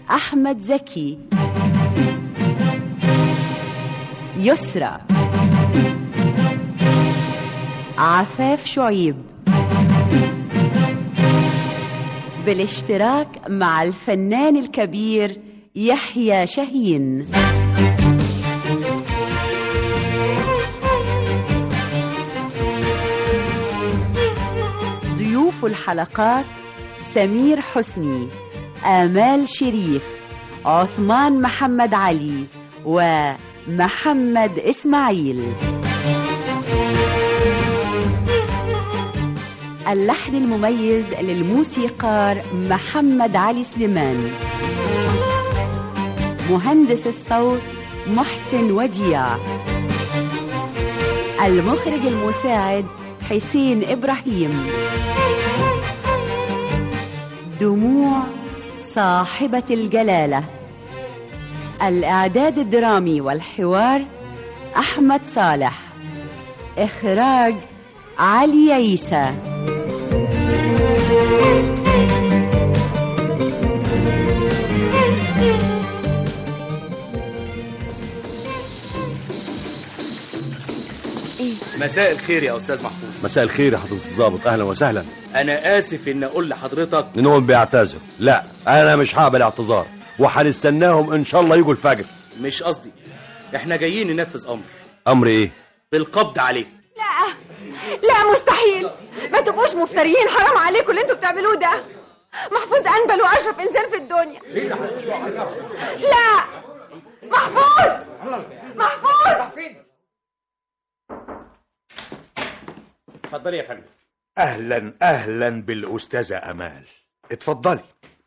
أحمد زكي يسرى عفاف شعيب بالاشتراك مع الفنان الكبير يحيى شاهين ضيوف الحلقات سمير حسني آمال شريف عثمان محمد علي ومحمد إسماعيل اللحن المميز للموسيقار محمد علي سليمان مهندس الصوت محسن وديع المخرج المساعد حسين إبراهيم دموع صاحبة الجلالة الإعداد الدرامي والحوار أحمد صالح إخراج علي عيسى مساء الخير يا استاذ محفوظ مساء الخير يا حضرة الضابط أهلا وسهلا انا اسف ان اقول لحضرتك إنهم بيعتذروا لا أنا مش هقبل اعتذار وهنستناهم إن شاء الله يجوا الفجر مش قصدي احنا جايين ننفذ امر أمر إيه؟ بالقبض عليه لا لا مستحيل ما تبقوش مفتريين حرام عليكم اللي انتوا بتعملوه ده محفوظ انبل واشرف انسان في الدنيا لا محفوظ محفوظ اتفضلي يا فندم اهلا اهلا بالاستاذه امال اتفضلي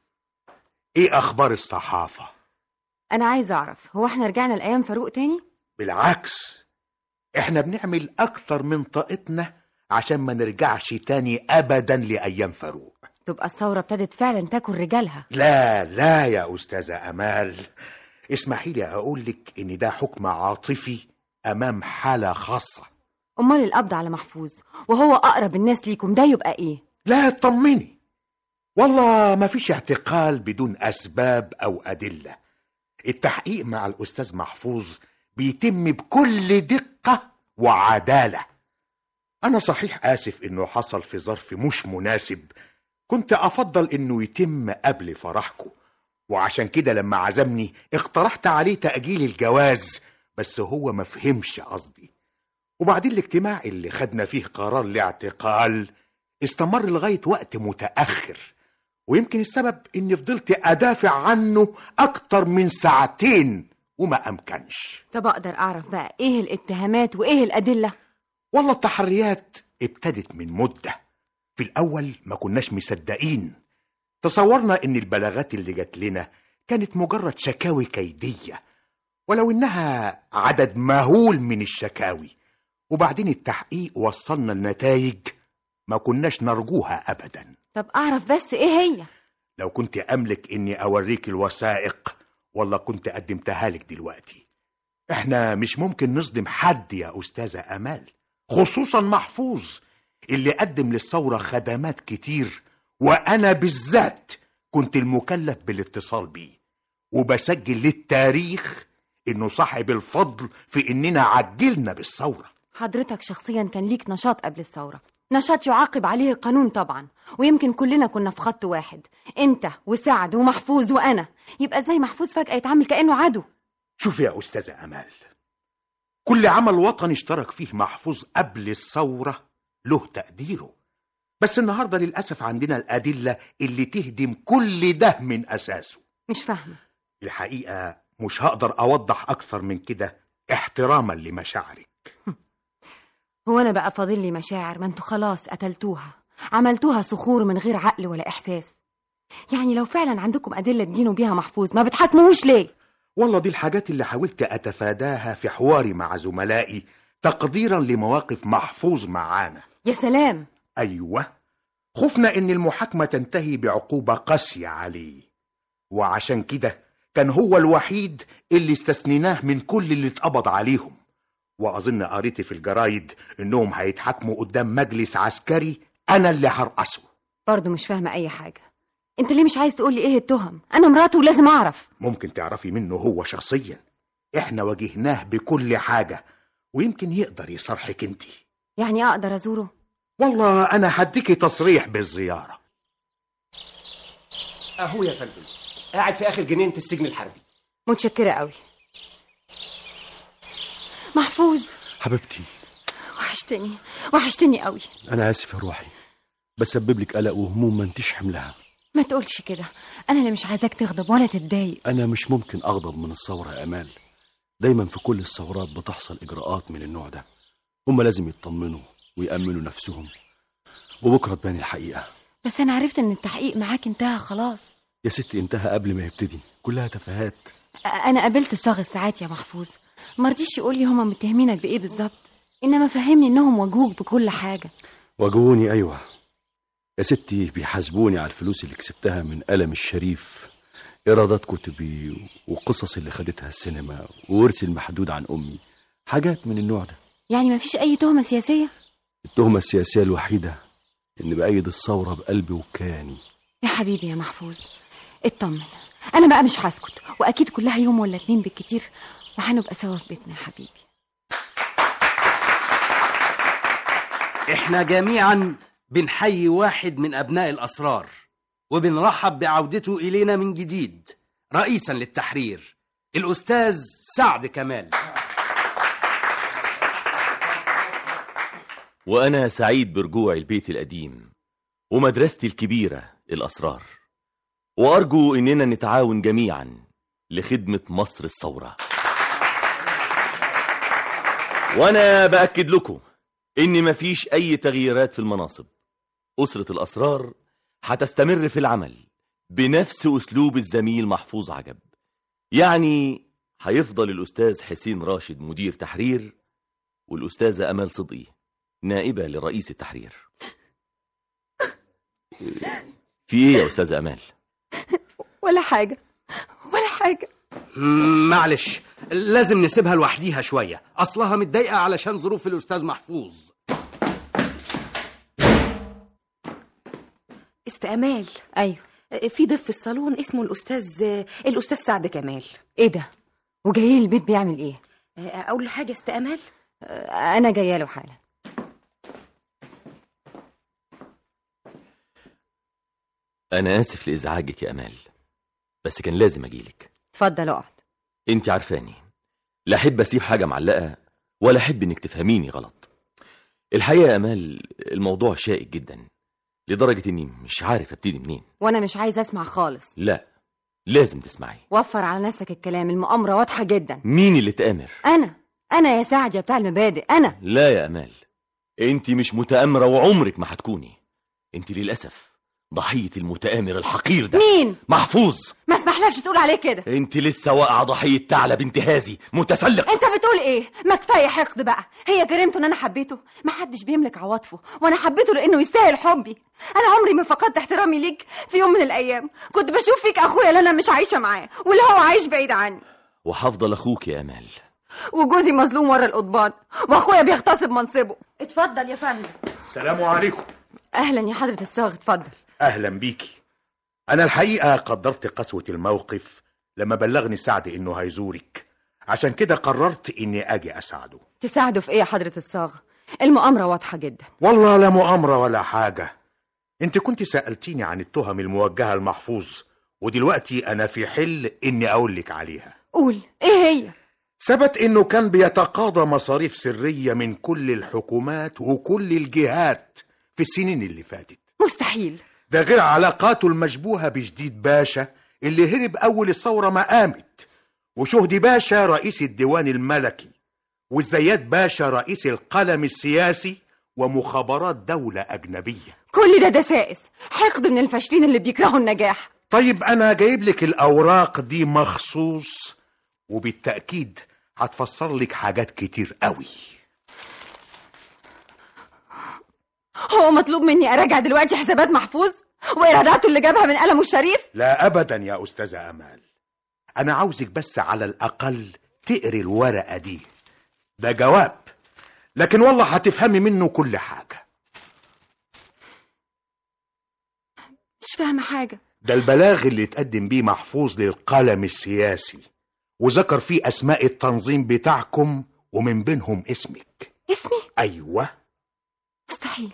ايه اخبار الصحافه انا عايز اعرف هو احنا رجعنا لايام فاروق تاني بالعكس احنا بنعمل اكتر من طاقتنا عشان ما نرجعش تاني ابدا لايام فاروق تبقى الثوره ابتدت فعلا تاكل رجالها لا لا يا استاذه امال اسمحي لي اقول لك ان ده حكم عاطفي امام حاله خاصه امال القبض على محفوظ وهو اقرب الناس ليكم ده يبقى ايه لا اطمني والله ما فيش اعتقال بدون اسباب او ادله التحقيق مع الاستاذ محفوظ بيتم بكل دقه وعداله انا صحيح اسف انه حصل في ظرف مش مناسب كنت افضل انه يتم قبل فرحكم وعشان كده لما عزمني اقترحت عليه تاجيل الجواز بس هو ما فهمش قصدي وبعدين الاجتماع اللي خدنا فيه قرار الاعتقال استمر لغايه وقت متاخر ويمكن السبب اني فضلت ادافع عنه اكتر من ساعتين وما امكنش طب اقدر اعرف بقى ايه الاتهامات وايه الادله والله التحريات ابتدت من مدة في الأول ما كناش مصدقين تصورنا إن البلاغات اللي جات لنا كانت مجرد شكاوي كيدية ولو إنها عدد مهول من الشكاوي وبعدين التحقيق وصلنا لنتائج ما كناش نرجوها أبدا طب اعرف بس ايه هي لو كنت أملك إني أوريك الوثائق والله كنت قدمتها لك دلوقتي إحنا مش ممكن نصدم حد يا أستاذة أمال خصوصا محفوظ اللي قدم للثورة خدمات كتير وأنا بالذات كنت المكلف بالاتصال بيه وبسجل للتاريخ إنه صاحب الفضل في إننا عجلنا بالثورة حضرتك شخصيا كان ليك نشاط قبل الثوره نشاط يعاقب عليه القانون طبعا ويمكن كلنا كنا في خط واحد انت وسعد ومحفوظ وانا يبقى ازاي محفوظ فجاه يتعامل كانه عدو شوف يا أستاذة أمال كل عمل وطني اشترك فيه محفوظ قبل الثورة له تقديره بس النهاردة للأسف عندنا الأدلة اللي تهدم كل ده من أساسه مش فاهمه الحقيقة مش هقدر أوضح أكثر من كده احتراما لمشاعرك هو انا بقى فاضل لي مشاعر ما انتوا خلاص قتلتوها عملتوها صخور من غير عقل ولا احساس يعني لو فعلا عندكم ادله تدينوا بيها محفوظ ما بتحاكموهوش ليه والله دي الحاجات اللي حاولت أتفاداها في حواري مع زملائي تقديرا لمواقف محفوظ معانا يا سلام أيوة خفنا إن المحاكمة تنتهي بعقوبة قاسية عليه وعشان كده كان هو الوحيد اللي استثنيناه من كل اللي اتقبض عليهم وأظن قريت في الجرايد إنهم هيتحاكموا قدام مجلس عسكري أنا اللي هرأسه برضه مش فاهمه اي حاجه انت ليه مش عايز تقول لي ايه التهم انا مراته ولازم اعرف ممكن تعرفي منه هو شخصيا احنا واجهناه بكل حاجة ويمكن يقدر يصرحك انت يعني اقدر ازوره والله انا هديكي تصريح بالزيارة اهو يا فندم قاعد في اخر جنينه السجن الحربي متشكره قوي محفوظ حبيبتي وحشتني وحشتني قوي انا اسف يا روحي بسبب لك قلق وهموم ما انتش حملها ما تقولش كده انا اللي مش عايزاك تغضب ولا تتضايق انا مش ممكن اغضب من الثوره يا امال دايما في كل الثورات بتحصل اجراءات من النوع ده هم لازم يطمنوا ويأمنوا نفسهم وبكره تبان الحقيقه بس انا عرفت ان التحقيق معاك انتهى خلاص يا ستي انتهى قبل ما يبتدي كلها تفاهات أ- انا قابلت صاغ الساعات يا محفوظ ما رضيش يقول لي هما متهمينك بايه بالظبط انما فهمني انهم واجهوك بكل حاجه واجهوني ايوه يا ستي بيحاسبوني على الفلوس اللي كسبتها من قلم الشريف ايرادات كتبي وقصص اللي خدتها السينما وورثي المحدود عن امي حاجات من النوع ده يعني ما فيش اي تهمه سياسيه التهمه السياسيه الوحيده اني بايد الثوره بقلبي وكياني يا حبيبي يا محفوظ اطمن انا بقى مش هسكت واكيد كلها يوم ولا اتنين بالكتير وهنبقى سوا في بيتنا يا حبيبي احنا جميعا بنحيي واحد من ابناء الاسرار وبنرحب بعودته الينا من جديد رئيسا للتحرير الاستاذ سعد كمال وأنا سعيد برجوع البيت القديم ومدرستي الكبيرة الأسرار وأرجو إننا نتعاون جميعا لخدمة مصر الثورة وأنا بأكد لكم إن مفيش أي تغييرات في المناصب أسرة الأسرار هتستمر في العمل بنفس أسلوب الزميل محفوظ عجب يعني هيفضل الأستاذ حسين راشد مدير تحرير والأستاذة أمال صدقي نائبة لرئيس التحرير في ايه يا استاذ امال ولا حاجه ولا حاجه مم، معلش لازم نسيبها لوحديها شويه اصلها متضايقه علشان ظروف الاستاذ محفوظ استقمال ايوه في ضيف في الصالون اسمه الاستاذ الاستاذ سعد كمال ايه ده وجاي لي البيت بيعمل ايه اقول له حاجه استقمال آه، انا جايه له حالا انا اسف لازعاجك يا امال بس كان لازم اجيلك اتفضل اقعد انت عارفاني لا احب اسيب حاجه معلقه ولا احب انك تفهميني غلط الحقيقه يا امال الموضوع شائك جدا لدرجه اني مش عارف ابتدي منين وانا مش عايزه اسمع خالص لا لازم تسمعي وفر على نفسك الكلام المؤامره واضحه جدا مين اللي تامر انا انا يا سعد يا بتاع المبادئ انا لا يا امال انت مش متامره وعمرك ما هتكوني انت للاسف ضحيه المتامر الحقير ده مين محفوظ ما اسمحلكش تقول عليه كده انت لسه واقعه ضحيه ثعلب انتهازي متسلق انت بتقول ايه ما كفايه حقد بقى هي جريمته ان انا حبيته ما حدش بيملك عواطفه وانا حبيته لانه يستاهل حبي انا عمري ما فقدت احترامي ليك في يوم من الايام كنت بشوف فيك اخويا اللي انا مش عايشه معاه واللي هو عايش بعيد عني وهفضل اخوك يا امال وجوزي مظلوم ورا القضبان واخويا بيغتصب منصبه اتفضل يا فندم السلام عليكم اهلا يا حضره الصاغ اتفضل اهلا بيكي انا الحقيقه قدرت قسوه الموقف لما بلغني سعد انه هيزورك عشان كده قررت اني اجي اساعده تساعده في ايه يا حضره الصاغ المؤامره واضحه جدا والله لا مؤامره ولا حاجه انت كنت سالتيني عن التهم الموجهه لمحفوظ ودلوقتي انا في حل اني اقول لك عليها قول ايه هي ثبت انه كان بيتقاضى مصاريف سريه من كل الحكومات وكل الجهات في السنين اللي فاتت مستحيل ده غير علاقاته المشبوهة بجديد باشا اللي هرب أول الثورة ما قامت وشهدي باشا رئيس الديوان الملكي والزياد باشا رئيس القلم السياسي ومخابرات دولة أجنبية كل ده دسائس حقد من الفاشلين اللي بيكرهوا النجاح طيب أنا جايب لك الأوراق دي مخصوص وبالتأكيد هتفسر لك حاجات كتير قوي هو مطلوب مني اراجع دلوقتي حسابات محفوظ وايراداته اللي جابها من قلمه الشريف لا أبدا يا أستاذة أمال أنا عاوزك بس على الأقل تقري الورقة دي ده جواب لكن والله هتفهمي منه كل حاجة مش فاهمه حاجه ده البلاغ اللي اتقدم بيه محفوظ للقلم السياسي وذكر فيه أسماء التنظيم بتاعكم ومن بينهم اسمك اسمي أيوة مستحيل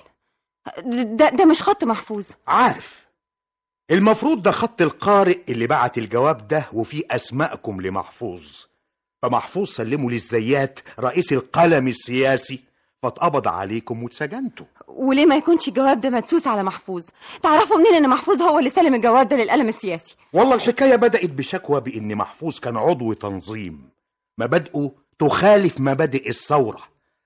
ده ده مش خط محفوظ عارف المفروض ده خط القارئ اللي بعت الجواب ده وفيه أسماءكم لمحفوظ فمحفوظ سلمه للزيات رئيس القلم السياسي فاتقبض عليكم واتسجنتوا وليه ما يكونش الجواب ده مدسوس على محفوظ تعرفوا منين ان محفوظ هو اللي سلم الجواب ده للقلم السياسي والله الحكاية بدأت بشكوى بإن محفوظ كان عضو تنظيم مبادئه تخالف مبادئ الثورة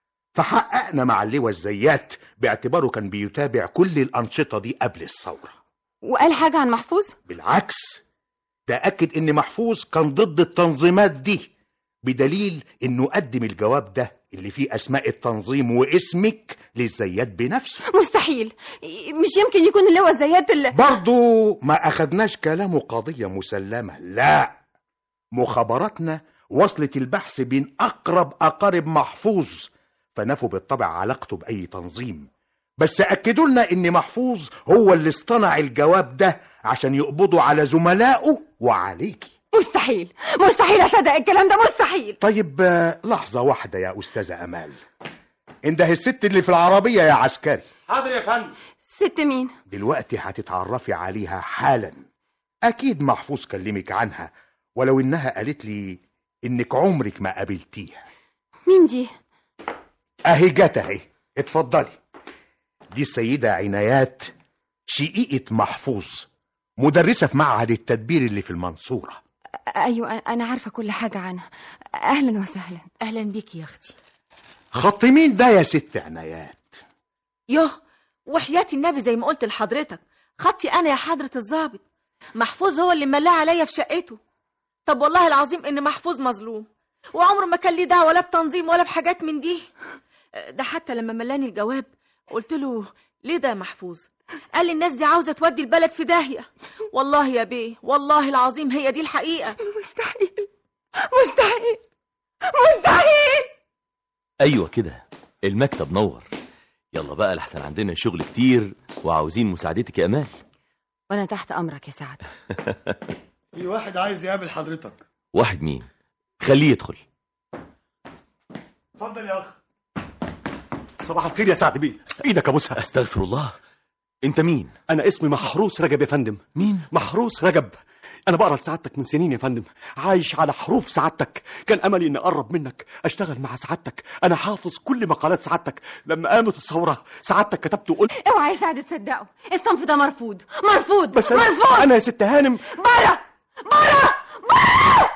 فحققنا مع اللواء الزيات باعتباره كان بيتابع كل الأنشطة دي قبل الثورة وقال حاجه عن محفوظ بالعكس ده أكد إن محفوظ كان ضد التنظيمات دي بدليل إنه قدم الجواب ده اللي فيه أسماء التنظيم واسمك للزيات بنفسه مستحيل مش يمكن يكون اللواء الزيات اللي برضو ما أخدناش كلامه قضية مسلمة لا مخابراتنا وصلت البحث بين أقرب أقارب محفوظ فنفوا بالطبع علاقته بأي تنظيم بس أكدوا لنا إن محفوظ هو اللي اصطنع الجواب ده عشان يقبضوا على زملائه وعليكي مستحيل مستحيل اصدق الكلام ده مستحيل طيب آه، لحظة واحدة يا أستاذة أمال انده الست اللي في العربية يا عسكري حاضر يا فندم ست مين دلوقتي هتتعرفي عليها حالا أكيد محفوظ كلمك عنها ولو إنها قالت لي إنك عمرك ما قابلتيها مين دي أهي جت أهي اتفضلي دي السيدة عنايات شقيقة محفوظ مدرسة في معهد التدبير اللي في المنصورة ايوه انا عارفه كل حاجه عنها اهلا وسهلا اهلا بيك يا اختي خط مين ده يا ست عنايات يوه وحياة النبي زي ما قلت لحضرتك خطي انا يا حضرة الضابط محفوظ هو اللي ملاه عليا في شقته طب والله العظيم ان محفوظ مظلوم وعمره ما كان ليه دعوه ولا بتنظيم ولا بحاجات من دي ده حتى لما ملاني الجواب قلت له ليه ده يا محفوظ قال لي الناس دي عاوزه تودي البلد في داهيه والله يا بيه والله العظيم هي دي الحقيقه مستحيل مستحيل مستحيل ايوه كده المكتب نور يلا بقى لحسن عندنا شغل كتير وعاوزين مساعدتك يا امال وانا تحت امرك يا سعد في واحد عايز يقابل حضرتك واحد مين خليه يدخل اتفضل يا اخ صباح الخير يا سعد بيه ايدك ابوسها استغفر الله انت مين انا اسمي محروس رجب يا فندم مين محروس رجب انا بقرا لسعادتك من سنين يا فندم عايش على حروف سعادتك كان املي اني اقرب منك اشتغل مع سعادتك انا حافظ كل مقالات سعادتك لما قامت الثوره سعادتك كتبت وقلت اوعى يا سعد تصدقوا الصنف ده مرفوض مرفوض بس أنا, مرفوض انا يا ست هانم بره بره بره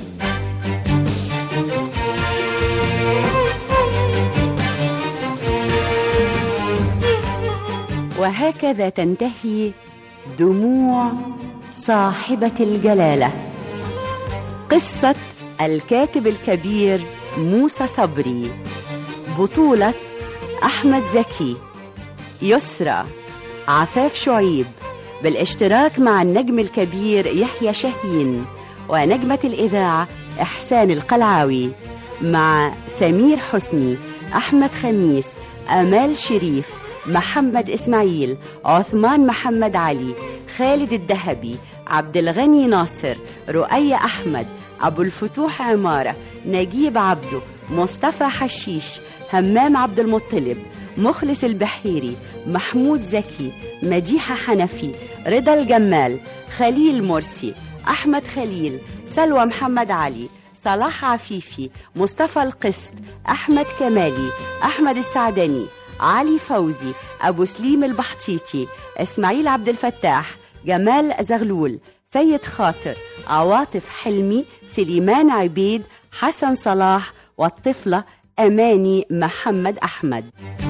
وهكذا تنتهي دموع صاحبة الجلالة قصة الكاتب الكبير موسى صبري بطولة أحمد زكي يسرى عفاف شعيب بالاشتراك مع النجم الكبير يحيى شاهين ونجمة الإذاعة إحسان القلعاوي مع سمير حسني أحمد خميس آمال شريف محمد إسماعيل عثمان محمد علي خالد الذهبي عبد الغني ناصر رؤية أحمد أبو الفتوح عمارة نجيب عبده مصطفى حشيش همام عبد المطلب مخلص البحيري محمود زكي مديحة حنفي رضا الجمال خليل مرسي أحمد خليل سلوى محمد علي صلاح عفيفي مصطفى القسط أحمد كمالي أحمد السعدني علي فوزي أبو سليم البحطيطي إسماعيل عبد الفتاح جمال زغلول سيد خاطر عواطف حلمي سليمان عبيد حسن صلاح والطفلة أماني محمد أحمد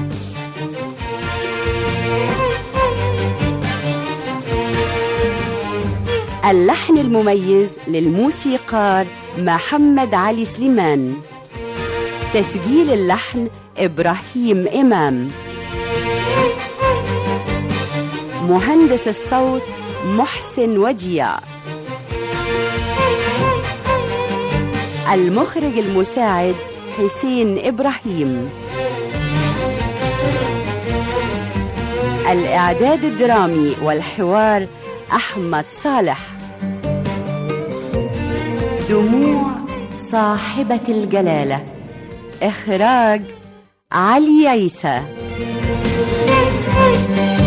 اللحن المميز للموسيقار محمد علي سليمان تسجيل اللحن إبراهيم إمام مهندس الصوت محسن وديع المخرج المساعد حسين إبراهيم الإعداد الدرامي والحوار أحمد صالح دموع صاحبة الجلالة إخراج علي عيسى